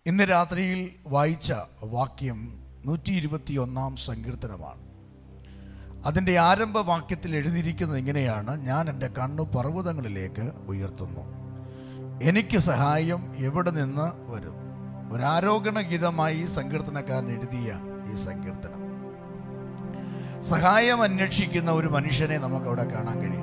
ഇന്ന് രാത്രിയിൽ വായിച്ച വാക്യം നൂറ്റി ഇരുപത്തി ഒന്നാം സങ്കീർത്തനമാണ് അതിൻ്റെ ആരംഭ വാക്യത്തിൽ എഴുതിയിരിക്കുന്നത് ഇങ്ങനെയാണ് ഞാൻ എൻ്റെ കണ്ണു പർവ്വതങ്ങളിലേക്ക് ഉയർത്തുന്നു എനിക്ക് സഹായം എവിടെ നിന്ന് വരും ഒരാരോഗണ ഗീതമായി സങ്കീർത്തനക്കാരൻ എഴുതിയ ഈ സങ്കീർത്തനം സഹായം അന്വേഷിക്കുന്ന ഒരു മനുഷ്യനെ നമുക്കവിടെ കാണാൻ കഴിയും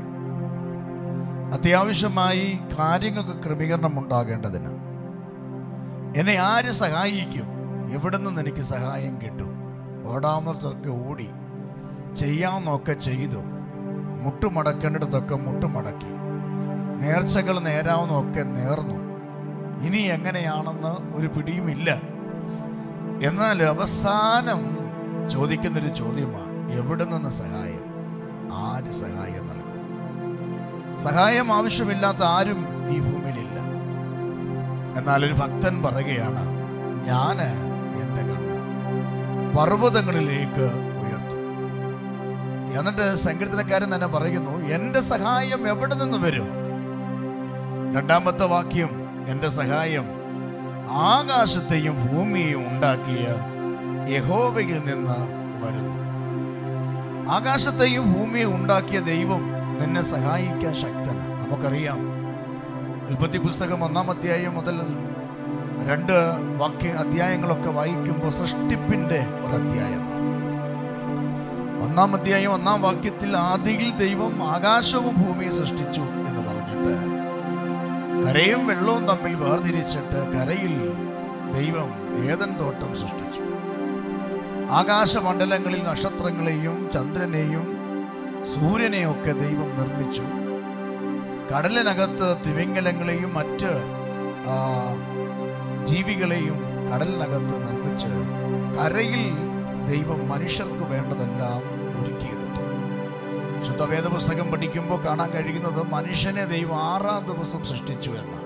അത്യാവശ്യമായി കാര്യങ്ങൾക്ക് ക്രമീകരണം ഉണ്ടാകേണ്ടതിന് എന്നെ ആര് സഹായിക്കും എവിടെ നിന്ന് എനിക്ക് സഹായം കിട്ടും ഓടാവുന്നിടത്തൊക്കെ ഓടി ചെയ്യാവുന്നൊക്കെ ചെയ്തു മുട്ടുമടക്കേണ്ടിടത്തൊക്കെ മുട്ടുമടക്കി നേർച്ചകൾ നേരാവുന്നൊക്കെ നേർന്നു ഇനി എങ്ങനെയാണെന്ന് ഒരു പിടിയുമില്ല എന്നാൽ അവസാനം ചോദിക്കുന്നൊരു ചോദ്യമാണ് എവിടെ നിന്ന് സഹായം ആര് സഹായം നൽകും സഹായം ആവശ്യമില്ലാത്ത ആരും ഈ ഭൂമിയിലില്ല എന്നാൽ ഒരു ഭക്തൻ പറയുകയാണ് ഞാൻ എൻ്റെ കണ്ണ് പർവ്വതങ്ങളിലേക്ക് ഉയർത്തും എന്നിട്ട് സങ്കീർത്തനക്കാരൻ തന്നെ പറയുന്നു എൻ്റെ സഹായം എവിടെ നിന്ന് വരും രണ്ടാമത്തെ വാക്യം എൻ്റെ സഹായം ആകാശത്തെയും ഭൂമിയെയും ഉണ്ടാക്കിയ യഹോവയിൽ നിന്ന് വരുന്നു ആകാശത്തെയും ഭൂമിയെ ഉണ്ടാക്കിയ ദൈവം നിന്നെ സഹായിക്കാൻ ശക്തനാണ് നമുക്കറിയാം ഉൽപ്പത്തി പുസ്തകം ഒന്നാം അധ്യായം മുതൽ രണ്ട് വാക്യ അധ്യായങ്ങളൊക്കെ വായിക്കുമ്പോൾ സൃഷ്ടിപ്പിന്റെ ഒരു അധ്യായമാണ് ഒന്നാം അധ്യായം ഒന്നാം വാക്യത്തിൽ ആദിയിൽ ദൈവം ആകാശവും ഭൂമിയും സൃഷ്ടിച്ചു എന്ന് പറഞ്ഞിട്ട് കരയും വെള്ളവും തമ്മിൽ വേർതിരിച്ചിട്ട് കരയിൽ ദൈവം ഏതൻ തോട്ടം സൃഷ്ടിച്ചു ആകാശമണ്ഡലങ്ങളിൽ നക്ഷത്രങ്ങളെയും ചന്ദ്രനെയും സൂര്യനെയും ഒക്കെ ദൈവം നിർമ്മിച്ചു കടലിനകത്ത് തിമിംഗലങ്ങളെയും മറ്റ് ആ, ജീവികളെയും കടലിനകത്ത് നിർമ്മിച്ച് കരയിൽ ദൈവം മനുഷ്യർക്ക് വേണ്ടതെല്ലാം ഒരുക്കിയെടുത്തു ശുദ്ധവേദ പുസ്തകം പഠിക്കുമ്പോൾ കാണാൻ കഴിയുന്നത് മനുഷ്യനെ ദൈവം ആറാം ദിവസം സൃഷ്ടിച്ചു എന്ന്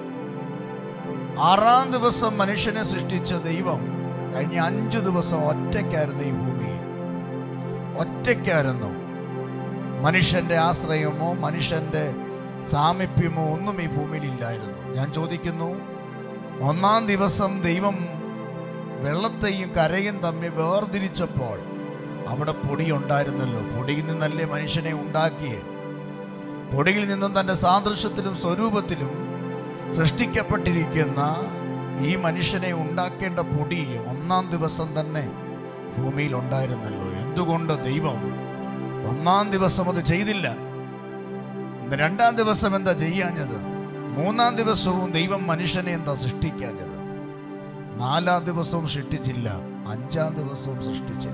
ആറാം ദിവസം മനുഷ്യനെ സൃഷ്ടിച്ച ദൈവം കഴിഞ്ഞ അഞ്ചു ദിവസം ഒറ്റയ്ക്കായിരുന്നു ഈ ഭൂമിയിൽ ഒറ്റയ്ക്കായിരുന്നു മനുഷ്യന്റെ ആശ്രയമോ മനുഷ്യന്റെ സാമീപ്യമോ ഒന്നും ഈ ഭൂമിയിൽ ഇല്ലായിരുന്നു ഞാൻ ചോദിക്കുന്നു ഒന്നാം ദിവസം ദൈവം വെള്ളത്തെയും കരയും തമ്മിൽ വേർതിരിച്ചപ്പോൾ അവിടെ പൊടി ഉണ്ടായിരുന്നല്ലോ പൊടിയിൽ നിന്നല്ലേ മനുഷ്യനെ ഉണ്ടാക്കിയേ പൊടിയിൽ നിന്നും തൻ്റെ സാദൃശ്യത്തിലും സ്വരൂപത്തിലും സൃഷ്ടിക്കപ്പെട്ടിരിക്കുന്ന ഈ മനുഷ്യനെ ഉണ്ടാക്കേണ്ട പൊടി ഒന്നാം ദിവസം തന്നെ ഭൂമിയിൽ ഉണ്ടായിരുന്നല്ലോ എന്തുകൊണ്ട് ദൈവം ഒന്നാം ദിവസം അത് ചെയ്തില്ല ഇന്ന് രണ്ടാം ദിവസം എന്താ ചെയ്യാഞ്ഞത് മൂന്നാം ദിവസവും ദൈവം മനുഷ്യനെ എന്താ സൃഷ്ടിക്കാഞ്ഞത് നാലാം ദിവസവും സൃഷ്ടിച്ചില്ല അഞ്ചാം ദിവസവും സൃഷ്ടിച്ചില്ല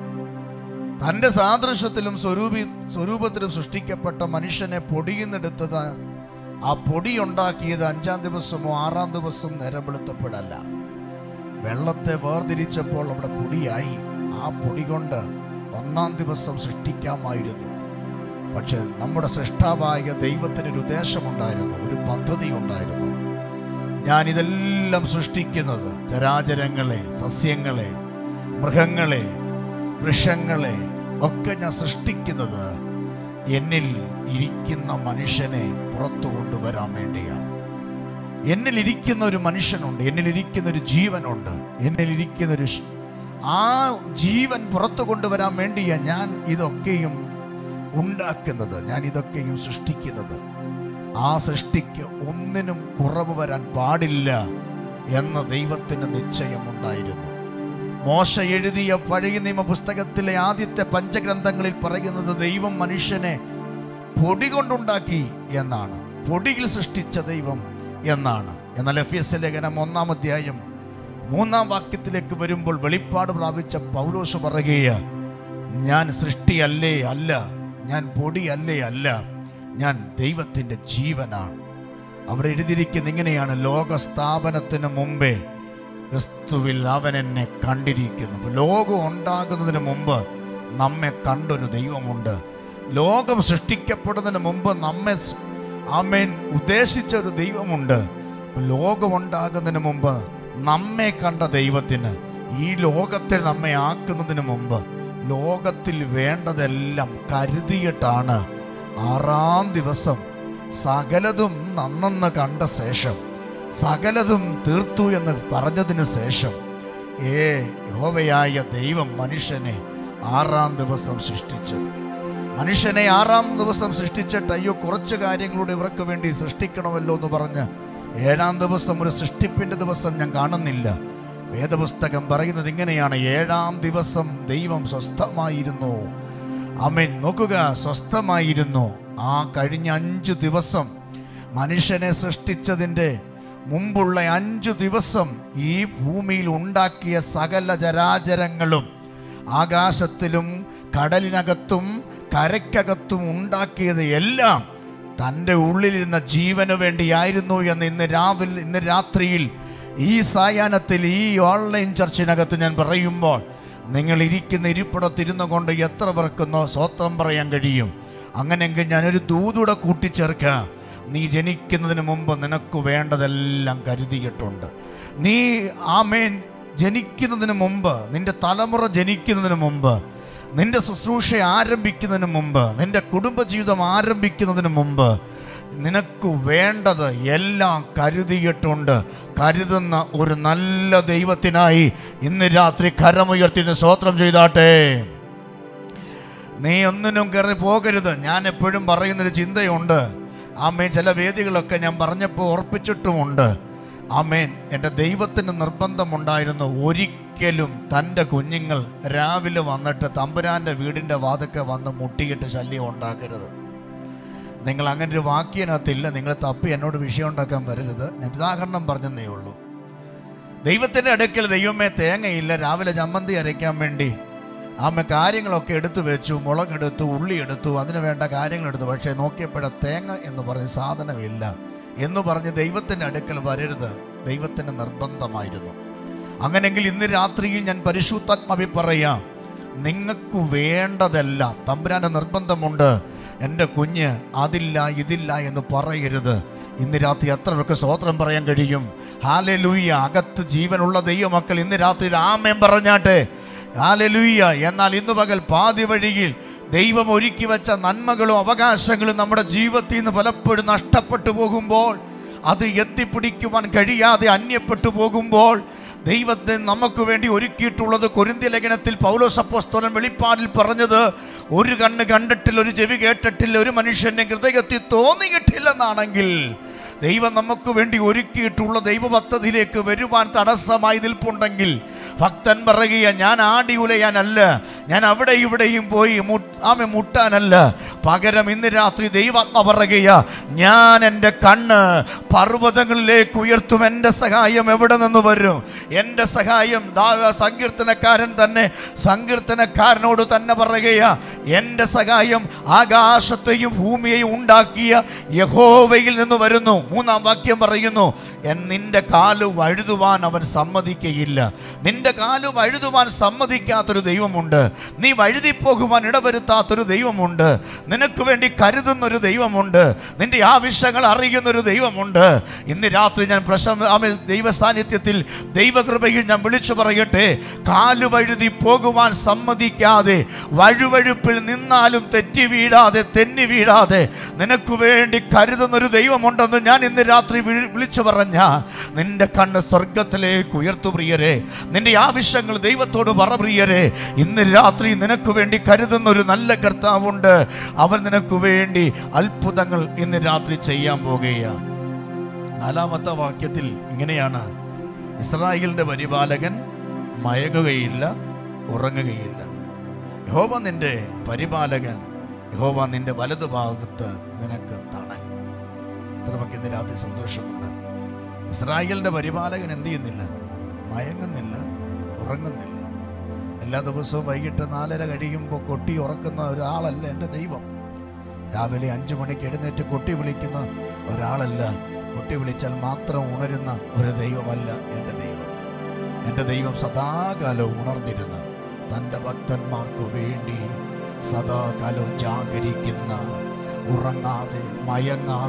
തൻ്റെ സാദൃശ്യത്തിലും സ്വരൂപി സ്വരൂപത്തിലും സൃഷ്ടിക്കപ്പെട്ട മനുഷ്യനെ പൊടിയുന്നെടുത്തത് ആ പൊടി ഉണ്ടാക്കിയത് അഞ്ചാം ദിവസമോ ആറാം ദിവസം നേരം വെളുത്തപ്പോഴല്ല വെള്ളത്തെ വേർതിരിച്ചപ്പോൾ അവിടെ പൊടിയായി ആ പൊടി കൊണ്ട് ഒന്നാം ദിവസം സൃഷ്ടിക്കാമായിരുന്നു പക്ഷെ നമ്മുടെ സൃഷ്ടാവായ ദൈവത്തിനൊരു ഉദ്ദേശമുണ്ടായിരുന്നു ഒരു പദ്ധതി ഉണ്ടായിരുന്നു ഞാൻ ഇതെല്ലാം സൃഷ്ടിക്കുന്നത് ചരാചരങ്ങളെ സസ്യങ്ങളെ മൃഗങ്ങളെ വൃക്ഷങ്ങളെ ഒക്കെ ഞാൻ സൃഷ്ടിക്കുന്നത് എന്നിൽ ഇരിക്കുന്ന മനുഷ്യനെ പുറത്തു കൊണ്ടുവരാൻ വേണ്ടിയാണ് എന്നിൽ ഇരിക്കുന്ന ഒരു മനുഷ്യനുണ്ട് എന്നിൽ ഇരിക്കുന്ന ഒരു ജീവനുണ്ട് എന്നിൽ ഇരിക്കുന്ന ഒരു ഷ്- ആ ജീവൻ പുറത്തു കൊണ്ടുവരാൻ വേണ്ടിയാ ഞാൻ ഇതൊക്കെയും ഉണ്ടാക്കുന്നത് ഞാൻ ഇതൊക്കെയും സൃഷ്ടിക്കുന്നത് ആ സൃഷ്ടിക്ക് ഒന്നിനും കുറവ് വരാൻ പാടില്ല എന്ന ദൈവത്തിന് നിശ്ചയമുണ്ടായിരുന്നു മോശ എഴുതിയ പഴയ നിയമ പുസ്തകത്തിലെ ആദ്യത്തെ പഞ്ചഗ്രന്ഥങ്ങളിൽ പറയുന്നത് ദൈവം മനുഷ്യനെ പൊടി കൊണ്ടുണ്ടാക്കി എന്നാണ് പൊടിയിൽ സൃഷ്ടിച്ച ദൈവം എന്നാണ് എന്നാൽ എഫ് എസ് ലേഖനം ഒന്നാം അധ്യായം മൂന്നാം വാക്യത്തിലേക്ക് വരുമ്പോൾ വെളിപ്പാട് പ്രാപിച്ച പൗലോസ് പറയുക ഞാൻ സൃഷ്ടിയല്ലേ അല്ല ഞാൻ പൊടിയല്ലേ അല്ല ഞാൻ ദൈവത്തിൻ്റെ ജീവനാണ് അവിടെ എഴുതിയിരിക്കുന്ന ഇങ്ങനെയാണ് ലോകസ്ഥാപനത്തിന് മുമ്പേ ക്രിസ്തുവിൽ അവൻ എന്നെ കണ്ടിരിക്കുന്നു അപ്പോൾ ലോകം ഉണ്ടാകുന്നതിന് മുമ്പ് നമ്മെ കണ്ടൊരു ദൈവമുണ്ട് ലോകം സൃഷ്ടിക്കപ്പെടുന്നതിന് മുമ്പ് നമ്മെ സ്- ആമേൻ ഉദ്ദേശിച്ച ഒരു ദൈവമുണ്ട് അപ്പോൾ ലോകം ഉണ്ടാകുന്നതിന് മുമ്പ് നമ്മെ കണ്ട ദൈവത്തിന് ഈ ലോകത്തിൽ നമ്മെ ആക്കുന്നതിന് മുമ്പ് ലോകത്തിൽ വേണ്ടതെല്ലാം കരുതിയിട്ടാണ് ആറാം ദിവസം സകലതും നന്നെന്ന് കണ്ട ശേഷം സകലതും തീർത്തു എന്ന് പറഞ്ഞതിന് ശേഷം ഏ യഹോവയായ ദൈവം മനുഷ്യനെ ആറാം ദിവസം സൃഷ്ടിച്ചത് മനുഷ്യനെ ആറാം ദിവസം സൃഷ്ടിച്ചിട്ട് അയ്യോ കുറച്ച് കാര്യങ്ങളുടെ ഇവർക്ക് വേണ്ടി സൃഷ്ടിക്കണമല്ലോ എന്ന് പറഞ്ഞ് ഏഴാം ദിവസം ഒരു സൃഷ്ടിപ്പിൻ്റെ ദിവസം ഞാൻ കാണുന്നില്ല വേദപുസ്തകം പറയുന്നത് ഇങ്ങനെയാണ് ഏഴാം ദിവസം ദൈവം സ്വസ്ഥമായിരുന്നു അമേൻ നോക്കുക സ്വസ്ഥമായിരുന്നു ആ കഴിഞ്ഞ അഞ്ച് ദിവസം മനുഷ്യനെ സൃഷ്ടിച്ചതിൻ്റെ മുമ്പുള്ള അഞ്ചു ദിവസം ഈ ഭൂമിയിൽ ഉണ്ടാക്കിയ സകല ചരാചരങ്ങളും ആകാശത്തിലും കടലിനകത്തും കരയ്ക്കകത്തും ഉണ്ടാക്കിയത് എല്ലാം തൻ്റെ ഉള്ളിലിരുന്ന ജീവന് വേണ്ടിയായിരുന്നു എന്ന് ഇന്ന് രാവിലെ ഇന്ന് രാത്രിയിൽ ഈ സായാഹ്നത്തിൽ ഈ ഓൺലൈൻ ചർച്ചിനകത്ത് ഞാൻ പറയുമ്പോൾ നിങ്ങൾ ഇരിക്കുന്ന ഇരിപ്പിടത്തിരുന്നു കൊണ്ട് എത്ര പേർക്കുന്നോ സ്വത്രം പറയാൻ കഴിയും അങ്ങനെയെങ്കിൽ ഞാനൊരു ദൂതൂടെ കൂട്ടിച്ചേർക്കാം നീ ജനിക്കുന്നതിന് മുമ്പ് നിനക്ക് വേണ്ടതെല്ലാം കരുതിയിട്ടുണ്ട് നീ ആമേൻ ജനിക്കുന്നതിന് മുമ്പ് നിന്റെ തലമുറ ജനിക്കുന്നതിന് മുമ്പ് നിന്റെ ശുശ്രൂഷ ആരംഭിക്കുന്നതിന് മുമ്പ് നിന്റെ കുടുംബജീവിതം ആരംഭിക്കുന്നതിന് മുമ്പ് നിനക്ക് വേണ്ടത് എല്ലാം കരുതിയിട്ടുണ്ട് കരുതുന്ന ഒരു നല്ല ദൈവത്തിനായി ഇന്ന് രാത്രി കരമുയർത്തിന് സ്വോത്രം ചെയ്താട്ടെ നീ ഒന്നിനും കയറി പോകരുത് ഞാൻ എപ്പോഴും പറയുന്നൊരു ചിന്തയുണ്ട് ആമേൻ ചില വേദികളൊക്കെ ഞാൻ പറഞ്ഞപ്പോൾ ഉറപ്പിച്ചിട്ടുമുണ്ട് ആമേൻ എൻ്റെ ദൈവത്തിന് നിർബന്ധമുണ്ടായിരുന്നു ഒരിക്കലും തൻ്റെ കുഞ്ഞുങ്ങൾ രാവിലെ വന്നിട്ട് തമ്പുരാൻ്റെ വീടിൻ്റെ വാതൊക്കെ വന്ന് മുട്ടിയിട്ട് ശല്യം ഉണ്ടാക്കരുത് നിങ്ങൾ അങ്ങനെ ഒരു വാക്യനകത്തില്ല നിങ്ങൾ തപ്പി എന്നോട് വിഷയം ഉണ്ടാക്കാൻ വരരുത് ഞാൻ ഉദാഹരണം പറഞ്ഞതേ ഉള്ളൂ ദൈവത്തിൻ്റെ അടുക്കൽ ദൈവമേ തേങ്ങയില്ല രാവിലെ ചമ്മന്തി അരയ്ക്കാൻ വേണ്ടി ആമ കാര്യങ്ങളൊക്കെ എടുത്തു വെച്ചു മുളകെടുത്തു ഉള്ളി എടുത്തു അതിന് വേണ്ട കാര്യങ്ങൾ എടുത്തു പക്ഷേ നോക്കിയപ്പോഴ തേങ്ങ എന്ന് പറഞ്ഞ സാധനമില്ല എന്ന് പറഞ്ഞ് ദൈവത്തിൻ്റെ അടുക്കൽ വരരുത് ദൈവത്തിന് നിർബന്ധമായിരുന്നു അങ്ങനെങ്കിൽ ഇന്ന് രാത്രിയിൽ ഞാൻ പരിശുദ്ധാത്മാവി പറയാം നിങ്ങൾക്ക് വേണ്ടതെല്ലാം തമ്പുരാൻ്റെ നിർബന്ധമുണ്ട് എൻ്റെ കുഞ്ഞ് അതില്ല ഇതില്ല എന്ന് പറയരുത് ഇന്ന് രാത്രി എത്ര പേർക്ക് സ്വോത്രം പറയാൻ കഴിയും ഹാലെ ലൂയ്യ അകത്ത് ജീവനുള്ള ദൈവമക്കൾ ഇന്ന് രാത്രി ആമയം പറഞ്ഞാട്ടെ ഹാലലൂയ്യ എന്നാൽ ഇന്ന് പകൽ പാതി വഴിയിൽ ദൈവം ഒരുക്കി വെച്ച നന്മകളും അവകാശങ്ങളും നമ്മുടെ ജീവിതത്തിൽ നിന്ന് പലപ്പോഴും നഷ്ടപ്പെട്ടു പോകുമ്പോൾ അത് എത്തിപ്പിടിക്കുവാൻ കഴിയാതെ അന്യപ്പെട്ടു പോകുമ്പോൾ ദൈവത്തെ നമുക്ക് വേണ്ടി ഒരുക്കിയിട്ടുള്ളത് കൊരിന്ത്യ ലേഖനത്തിൽ പൗലോസപ്പോസ്തോലൻ വെളിപ്പാടിൽ പറഞ്ഞത് ഒരു കണ്ണ് കണ്ടിട്ടില്ല ഒരു ചെവി കേട്ടിട്ടില്ല ഒരു മനുഷ്യന്റെ ഹൃദയത്തിൽ തോന്നിയിട്ടില്ലെന്നാണെങ്കിൽ ദൈവം നമുക്ക് വേണ്ടി ഒരുക്കിയിട്ടുള്ള ദൈവ പദ്ധതിയിലേക്ക് വരുവാൻ തടസ്സമായി നിൽപ്പുണ്ടെങ്കിൽ ഭക്തൻ പറയുക ഞാൻ ആടി ഉലയാനല്ല ഞാൻ അവിടെ ഇവിടെയും പോയി മുട്ട് ആമെ മുട്ടാനല്ല പകരം ഇന്ന് രാത്രി ദൈവാത്മ പറയുക ഞാൻ എൻ്റെ കണ്ണ് പർവ്വതങ്ങളിലേക്ക് ഉയർത്തും എൻ്റെ സഹായം എവിടെ നിന്ന് വരും എൻ്റെ സഹായം ദാ- സങ്കീർത്തനക്കാരൻ തന്നെ സങ്കീർത്തനക്കാരനോട് തന്നെ പറയുക എൻ്റെ സഹായം ആകാശത്തെയും ഭൂമിയെയും ഉണ്ടാക്കിയ യഹോവയിൽ നിന്ന് വരുന്നു മൂന്നാം വാക്യം പറയുന്നു "എൻ നിന്റെ കാല് വഴുതുവാൻ അവൻ സമ്മതിക്കയില്ല നിന്റെ കാല് വഴുതുവാൻ സമ്മതിക്കാത്തൊരു ദൈവമുണ്ട് നീ വഴുതിപ്പോകുവാൻ ഇടവരുത്താത്തൊരു ദൈവമുണ്ട് നിനക്ക് വേണ്ടി കരുതുന്നൊരു ദൈവമുണ്ട് നിന്റെ ആവശ്യങ്ങൾ അറിയുന്നൊരു ദൈവമുണ്ട് ഇന്ന് രാത്രി ഞാൻ പ്രശം ആമേ ദൈവ സാന്നിധ്യത്തിൽ ദൈവകൃപയിൽ ഞാൻ വിളിച്ചു പറയട്ടെ കാല് വഴുതി പോകുവാൻ സമ്മതിക്കാതെ വഴുവഴുപ്പിൽ നിന്നാലും തെറ്റി വീഴാതെ തെന്നി വീഴാതെ നിനക്ക് വേണ്ടി കരുതുന്നൊരു ദൈവമുണ്ടെന്ന് ഞാൻ ഇന്ന് രാത്രി വിളി- വിളിച്ചു പറഞ്ഞ നിന്റെ കണ്ണ് സ്വർഗത്തിലേക്ക് ഉയർത്തു പ്രിയരെ നിന്റെ ആവശ്യങ്ങൾ ദൈവത്തോട് പറ പ്രിയരെ ഇന്ന് രാത്രി നിനക്ക് വേണ്ടി കരുതുന്ന ഒരു നല്ല കർത്താവുണ്ട് അവൻ നിനക്ക് വേണ്ടി അത്ഭുതങ്ങൾ ഇന്ന് രാത്രി ചെയ്യാൻ പോകുകയാണ് നാലാമത്തെ വാക്യത്തിൽ ഇങ്ങനെയാണ് ഇസ്രായേലിന്റെ പരിപാലകൻ മയങ്ങുകയില്ല ഉറങ്ങുകയില്ല യഹോവ നിന്റെ പരിപാലകൻ യഹോവ നിന്റെ വലതു ഭാഗത്ത് നിനക്ക് തണൽ ഇത്രമൊക്കെ ഇന്ന് രാത്രി സന്തോഷമുണ്ട് ഇസ്രായേലിന്റെ പരിപാലകൻ എന്ത് ചെയ്യുന്നില്ല മയങ്ങുന്നില്ല ഉറങ്ങുന്നില്ല എല്ലാ ദിവസവും വൈകിട്ട് നാലര കഴിയുമ്പോൾ കൊട്ടി ഉറക്കുന്ന ഒരാളല്ല എൻ്റെ ദൈവം രാവിലെ അഞ്ചു മണിക്ക് എഴുന്നേറ്റ് കൊട്ടി വിളിക്കുന്ന ഒരാളല്ല കൊട്ടി വിളിച്ചാൽ മാത്രം ഉണരുന്ന ഒരു ദൈവമല്ല എൻ്റെ ദൈവം എൻ്റെ ദൈവം സദാകാലവും ഉണർന്നിരുന്ന തൻ്റെ ഭക്തന്മാർക്ക് വേണ്ടി സദാകാലവും ജാഗരിക്കുന്ന ഉറങ്ങാതെ മയങ്ങാതെ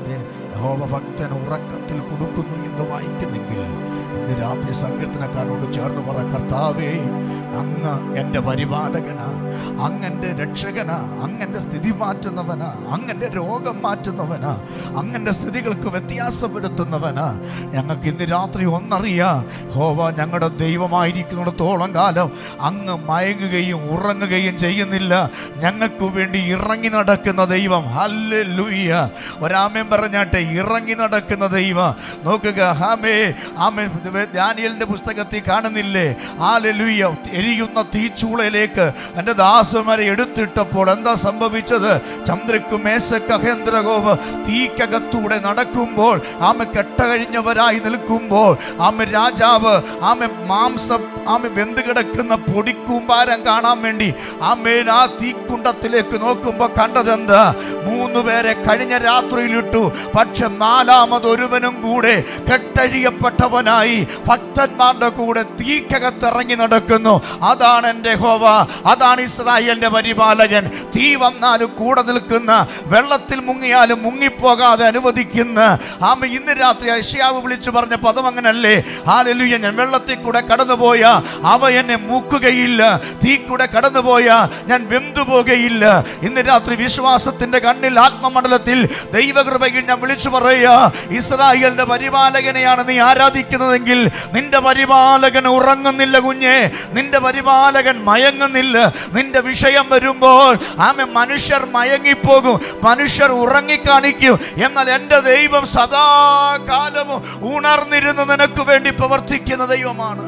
യഹോവ ഭക്തൻ ഉറക്കത്തിൽ കൊടുക്കുന്നു എന്ന് വായിക്കുന്നെങ്കിൽ ഇന്ന് രാത്രി സങ്കീർത്തനക്കാരനോട് ചേർന്ന് പറ കർത്താവേ അങ്ങ് എൻ്റെ പരിപാലകനാ അങ്ങൻ്റെ രക്ഷകനാ അങ്ങൻ്റെ സ്ഥിതി മാറ്റുന്നവനാ അങ്ങൻ്റെ രോഗം മാറ്റുന്നവനാ അങ്ങൻ്റെ സ്ഥിതികൾക്ക് വ്യത്യാസപ്പെടുത്തുന്നവനാ ഞങ്ങൾക്ക് ഇന്ന് രാത്രി ഒന്നറിയാ ഹോവ ഞങ്ങളുടെ ദൈവമായിരിക്കുന്നിടത്തോളം കാലം അങ്ങ് മയങ്ങുകയും ഉറങ്ങുകയും ചെയ്യുന്നില്ല ഞങ്ങൾക്ക് വേണ്ടി ഇറങ്ങി നടക്കുന്ന ദൈവം ഹല്ലേലൂയ ഒരാമൻ പറഞ്ഞാട്ടെ ഇറങ്ങി നടക്കുന്ന ദൈവം നോക്കുക ഹാമേ ആമേ ദാനിയലിന്റെ പുസ്തകത്തിൽ കാണുന്നില്ലേ ഹാലലൂയ എരിയുന്ന തീച്ചൂളയിലേക്ക് എൻ്റെ ദാസന്മാരെ എടുത്തിട്ടപ്പോൾ എന്താ സംഭവിച്ചത് ചന്ദ്രക്കും മേശക്കഹേന്ദ്രകോവ് തീക്കകത്തൂടെ നടക്കുമ്പോൾ ആമ കെട്ടകഴിഞ്ഞവരായി നിൽക്കുമ്പോൾ ആമ രാജാവ് ആമ മാംസം ആമ വെന്ത് കിടക്കുന്ന പൊടിക്കൂമ്പാരം കാണാൻ വേണ്ടി ആമേൻ ആ തീക്കുണ്ടത്തിലേക്ക് നോക്കുമ്പോൾ കണ്ടതെന്താ മൂന്ന് പേരെ കഴിഞ്ഞ രാത്രിയിലിട്ടു പക്ഷെ നാലാമത് ഒരുവനും കൂടെ കെട്ടഴിയപ്പെട്ടവനായി ഭക്തന്മാരുടെ കൂടെ തീക്കകത്തിറങ്ങി നടക്കുന്നു അതാണ് എൻ്റെ ഹോവ അതാണ് ഇസ്രായേലിന്റെ പരിപാലകൻ തീ വന്നാലും കൂടെ നിൽക്കുന്ന വെള്ളത്തിൽ മുങ്ങിയാലും മുങ്ങിപ്പോകാതെ അനുവദിക്കുന്ന ആമ ഇന്ന് രാത്രി അഷ്യാവ് വിളിച്ചു പറഞ്ഞ പദം അങ്ങനല്ലേ ഹാലലുയ്യ ഞാൻ വെള്ളത്തിൽ കൂടെ കടന്നുപോയ അവ എന്നെ മൂക്കുകയില്ല തീ കൂടെ കടന്നുപോയ ഞാൻ വെന്തു പോകുകയില്ല ഇന്ന് രാത്രി വിശ്വാസത്തിന്റെ കണ്ണിൽ ആത്മമണ്ഡലത്തിൽ ദൈവകൃപയിൽ ഞാൻ വിളിച്ചു പറയുക ഇസ്രായേലിന്റെ പരിപാലകനെയാണ് നീ ആരാധിക്കുന്നതെങ്കിൽ നിന്റെ പരിപാലകൻ ഉറങ്ങുന്നില്ല കുഞ്ഞെ നിന്റെ പരിപാലകൻ മയങ്ങുന്നില്ല നിന്റെ വിഷയം വരുമ്പോൾ ആമെ മനുഷ്യർ മയങ്ങിപ്പോകും മനുഷ്യർ ഉറങ്ങിക്കാണിക്കും എന്നാൽ എൻ്റെ ദൈവം സദാകാലവും ഉണർന്നിരുന്ന് നിനക്ക് വേണ്ടി പ്രവർത്തിക്കുന്ന ദൈവമാണ്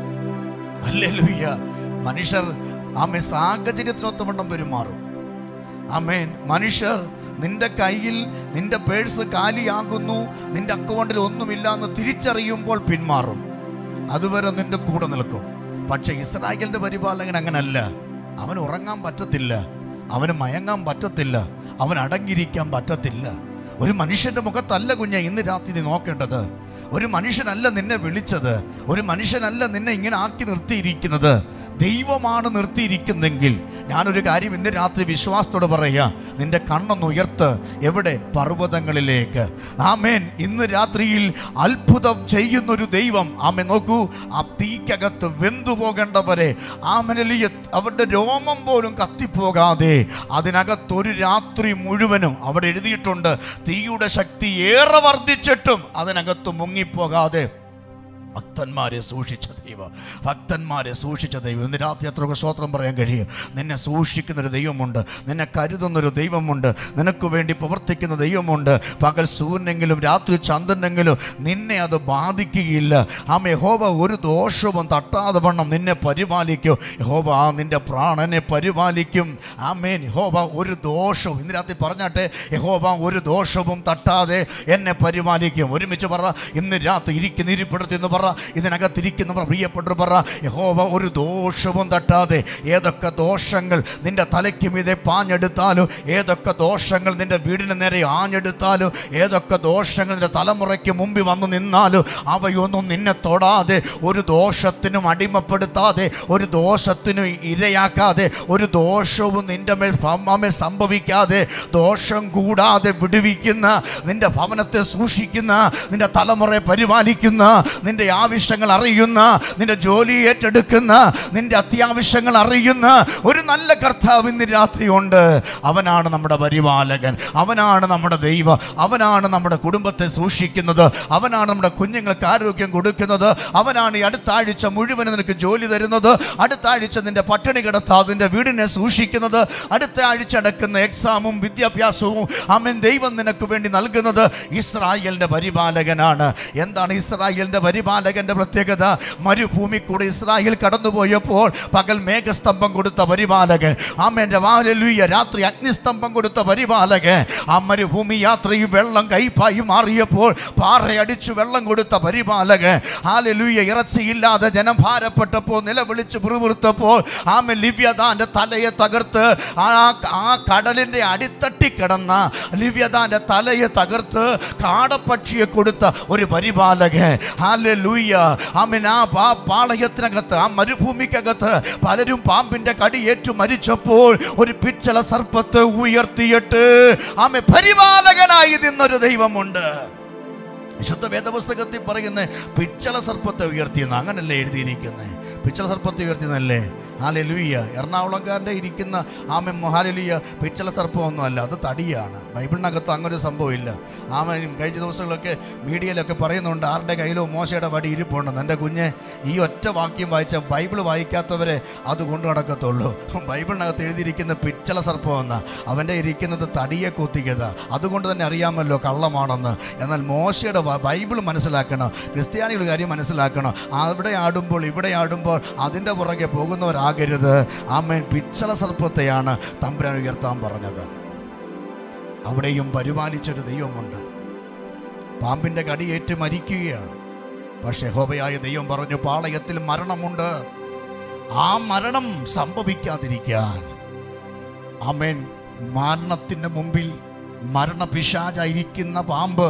അല്ലേലൂയ്യ മനുഷ്യർ ആമെ സാഹചര്യത്തിനൊത്തവണ്ണം പെരുമാറും ആമേൻ മനുഷ്യർ നിന്റെ കയ്യിൽ നിന്റെ പേഴ്സ് കാലിയാകുന്നു നിന്റെ അക്കൗണ്ടിൽ ഒന്നുമില്ല എന്ന് തിരിച്ചറിയുമ്പോൾ പിന്മാറും അതുവരെ നിന്റെ കൂടെ നിൽക്കും പക്ഷെ ഇസ്രായേലിന്റെ പരിപാലകൻ അങ്ങനല്ല അവൻ ഉറങ്ങാൻ പറ്റത്തില്ല അവന് മയങ്ങാൻ പറ്റത്തില്ല അവൻ അടങ്ങിയിരിക്കാൻ പറ്റത്തില്ല ഒരു മനുഷ്യന്റെ മുഖത്തല്ല കുഞ്ഞെ ഇന്ന് രാത്രി നീ നോക്കേണ്ടത് ഒരു മനുഷ്യനല്ല നിന്നെ വിളിച്ചത് ഒരു മനുഷ്യനല്ല നിന്നെ ഇങ്ങനെ ആക്കി നിർത്തിയിരിക്കുന്നത് ദൈവമാണ് നിർത്തിയിരിക്കുന്നെങ്കിൽ ഞാനൊരു കാര്യം ഇന്ന് രാത്രി വിശ്വാസത്തോടെ പറയാ നിന്റെ കണ്ണൊന്ന് ഉയർത്ത് എവിടെ പർവ്വതങ്ങളിലേക്ക് ആമേൻ ഇന്ന് രാത്രിയിൽ അത്ഭുതം ചെയ്യുന്നൊരു ദൈവം ആമേ നോക്കൂ ആ തീക്കകത്ത് വെന്തു പോകേണ്ടവരെ ആമനലിയ അവരുടെ രോമം പോലും കത്തിപ്പോകാതെ അതിനകത്ത് ഒരു രാത്രി മുഴുവനും അവിടെ എഴുതിയിട്ടുണ്ട് തീയുടെ ശക്തി ഏറെ വർദ്ധിച്ചിട്ടും അതിനകത്ത് മുങ്ങിപ്പോകാതെ ഭക്തന്മാരെ സൂക്ഷിച്ച ദൈവം ഭക്തന്മാരെ സൂക്ഷിച്ച ദൈവം ഇന്ന് രാത്രി എത്ര സ്വോത്രം പറയാൻ കഴിയും നിന്നെ സൂക്ഷിക്കുന്നൊരു ദൈവമുണ്ട് നിന്നെ കരുതുന്നൊരു ദൈവമുണ്ട് നിനക്ക് വേണ്ടി പ്രവർത്തിക്കുന്ന ദൈവമുണ്ട് പകൽ സൂര്യനെങ്കിലും രാത്രി ചന്ദ്രനെങ്കിലും നിന്നെ അത് ബാധിക്കുകയില്ല ആമ യഹോവ ഒരു ദോഷവും തട്ടാതെ വണ്ണം നിന്നെ പരിപാലിക്കും യഹോവ ആ നിന്റെ പ്രാണനെ പരിപാലിക്കും ആമേൻ യഹോവ ഒരു ദോഷവും ഇന്ന് രാത്രി പറഞ്ഞാട്ടെ യഹോവ ഒരു ദോഷവും തട്ടാതെ എന്നെ പരിപാലിക്കും ഒരുമിച്ച് പറ ഇന്ന് രാത്രി ഇരിക്കുന്ന ഇരിപ്പിടത്ത് എന്ന് പറ ഇതിനകത്തിരിക്കുന്നവർ പ്രിയപ്പെട്ടു പറ യഹോവ ഒരു ദോഷവും തട്ടാതെ ഏതൊക്കെ ദോഷങ്ങൾ നിന്റെ തലയ്ക്ക് മീതെ പാഞ്ഞെടുത്താലും ഏതൊക്കെ ദോഷങ്ങൾ നിന്റെ വീടിന് നേരെ ആഞ്ഞെടുത്താലും ഏതൊക്കെ ദോഷങ്ങൾ നിന്റെ തലമുറയ്ക്ക് മുമ്പിൽ വന്നു നിന്നാലും അവയൊന്നും നിന്നെ തൊടാതെ ഒരു ദോഷത്തിനും അടിമപ്പെടുത്താതെ ഒരു ദോഷത്തിനും ഇരയാക്കാതെ ഒരു ദോഷവും നിന്റെ മേൽ ഭമ്മെ സംഭവിക്കാതെ ദോഷം കൂടാതെ വിടുവിക്കുന്ന നിന്റെ ഭവനത്തെ സൂക്ഷിക്കുന്ന നിന്റെ തലമുറയെ പരിപാലിക്കുന്ന നിന്റെ ആവശ്യങ്ങൾ അറിയുന്ന നിന്റെ ജോലി ഏറ്റെടുക്കുന്ന നിന്റെ അത്യാവശ്യങ്ങൾ അറിയുന്ന ഒരു നല്ല കർത്താവ് ഇന്ന് രാത്രിയുണ്ട് അവനാണ് നമ്മുടെ പരിപാലകൻ അവനാണ് നമ്മുടെ ദൈവം അവനാണ് നമ്മുടെ കുടുംബത്തെ സൂക്ഷിക്കുന്നത് അവനാണ് നമ്മുടെ കുഞ്ഞുങ്ങൾക്ക് ആരോഗ്യം കൊടുക്കുന്നത് അവനാണ് ഈ അടുത്ത ആഴ്ച മുഴുവൻ നിനക്ക് ജോലി തരുന്നത് അടുത്ത ആഴ്ച നിന്റെ പട്ടിണി കിടത്താതെ നിന്റെ വീടിനെ സൂക്ഷിക്കുന്നത് അടുത്ത ആഴ്ച നടക്കുന്ന എക്സാമും വിദ്യാഭ്യാസവും അമ്മൻ ദൈവം നിനക്ക് വേണ്ടി നൽകുന്നത് ഇസ്രായേലിന്റെ പരിപാലകനാണ് എന്താണ് ഇസ്രായേലിന്റെ പരിപാലകന്റെ പ്രത്യേകത മരുഭൂമി കൂടെ ഇസ്രായേൽ കടന്നുപോയപ്പോൾ പകൽ മേഘസ്തംഭം കൊടുത്ത പരിപാലകൻ ആമേന്റെ വാലലുയ്യ രാത്രി അഗ്നിസ്തംഭം കൊടുത്ത പരിപാലകൻ ആ മരുഭൂമി യാത്രയിൽ വെള്ളം കൈപ്പായി മാറിയപ്പോൾ പാറയടിച്ചു വെള്ളം കൊടുത്ത പരിപാലകൻ ഹാലലുയ്യ ഇറച്ചിയില്ലാതെ ജനം ഭാരപ്പെട്ടപ്പോൾ നിലവിളിച്ച് പുറമുറുത്തപ്പോൾ ആമ ലിവ്യതാന്റെ തലയെ തകർത്ത് ആ ആ കടലിന്റെ അടിത്തട്ടി കിടന്ന ലിവ്യതാന്റെ തലയെ തകർത്ത് കാടപ്പക്ഷിയെ കൊടുത്ത ഒരു പരിപാലകൻ ഹാലലൂയ ലൂയ്യ ആമേൻ ആ പാ പാളയത്തിനകത്ത് ആ മരുഭൂമിക്കകത്ത് പലരും പാമ്പിന്റെ കടിയേറ്റു മരിച്ചപ്പോൾ ഒരു പിച്ചള സർപ്പത്തെ ഉയർത്തിയിട്ട് ആമെ പരിപാലകനായി നിന്നൊരു ദൈവമുണ്ട് വിശുദ്ധ വേദപുസ്തകത്തിൽ പറയുന്ന പിച്ചള സർപ്പത്തെ ഉയർത്തിയെന്ന് അങ്ങനല്ലേ എഴുതിയിരിക്കുന്നത് പിച്ചള സർപ്പത്തെ ഉയർത്തിയെന്നല്ലേ ഹാലെ ലൂയ്യ എറണാകുളംകാരൻ്റെ ഇരിക്കുന്ന ആമൻ ഹാലലുയ്യ പിച്ചള സർപ്പമൊന്നുമല്ല അത് തടിയാണ് ബൈബിളിനകത്ത് അങ്ങനെ ഒരു സംഭവമില്ല ആമൻ കഴിഞ്ഞ ദിവസങ്ങളൊക്കെ മീഡിയയിലൊക്കെ പറയുന്നുണ്ട് ആരുടെ കയ്യിലോ മോശയുടെ വടി ഇരിപ്പുണ്ടെന്ന് എൻ്റെ കുഞ്ഞെ ഈ ഒറ്റ വാക്യം വായിച്ച ബൈബിൾ വായിക്കാത്തവരെ അത് കൊണ്ടു നടക്കത്തുള്ളൂ ബൈബിളിനകത്ത് എഴുതിയിരിക്കുന്ന പിച്ചള സർപ്പമെന്ന് അവൻ്റെ ഇരിക്കുന്നത് തടിയെ കൊത്തിക്കത് അതുകൊണ്ട് തന്നെ അറിയാമല്ലോ കള്ളമാണെന്ന് എന്നാൽ മോശയുടെ വ- ബൈബിൾ മനസ്സിലാക്കണം ക്രിസ്ത്യാനികൾ കാര്യം മനസ്സിലാക്കണം അവിടെ ആടുമ്പോൾ ഇവിടെ ആടുമ്പോൾ അതിൻ്റെ പുറകെ പോകുന്നവരാകരുത് ആമേൻ പിച്ചള സർപ്പത്തെയാണ് തമ്പുരാൻ ഉയർത്താൻ പറഞ്ഞത് അവിടെയും പരിപാലിച്ചൊരു ദൈവമുണ്ട് പാമ്പിൻ്റെ കടിയേറ്റ് മരിക്കുകയാണ് പക്ഷേ ഹോബയായ ദൈവം പറഞ്ഞു പാളയത്തിൽ മരണമുണ്ട് ആ മരണം സംഭവിക്കാതിരിക്കാൻ ആമേൻ മരണത്തിൻ്റെ മുമ്പിൽ മരണപിശാചായിരിക്കുന്ന പാമ്പ്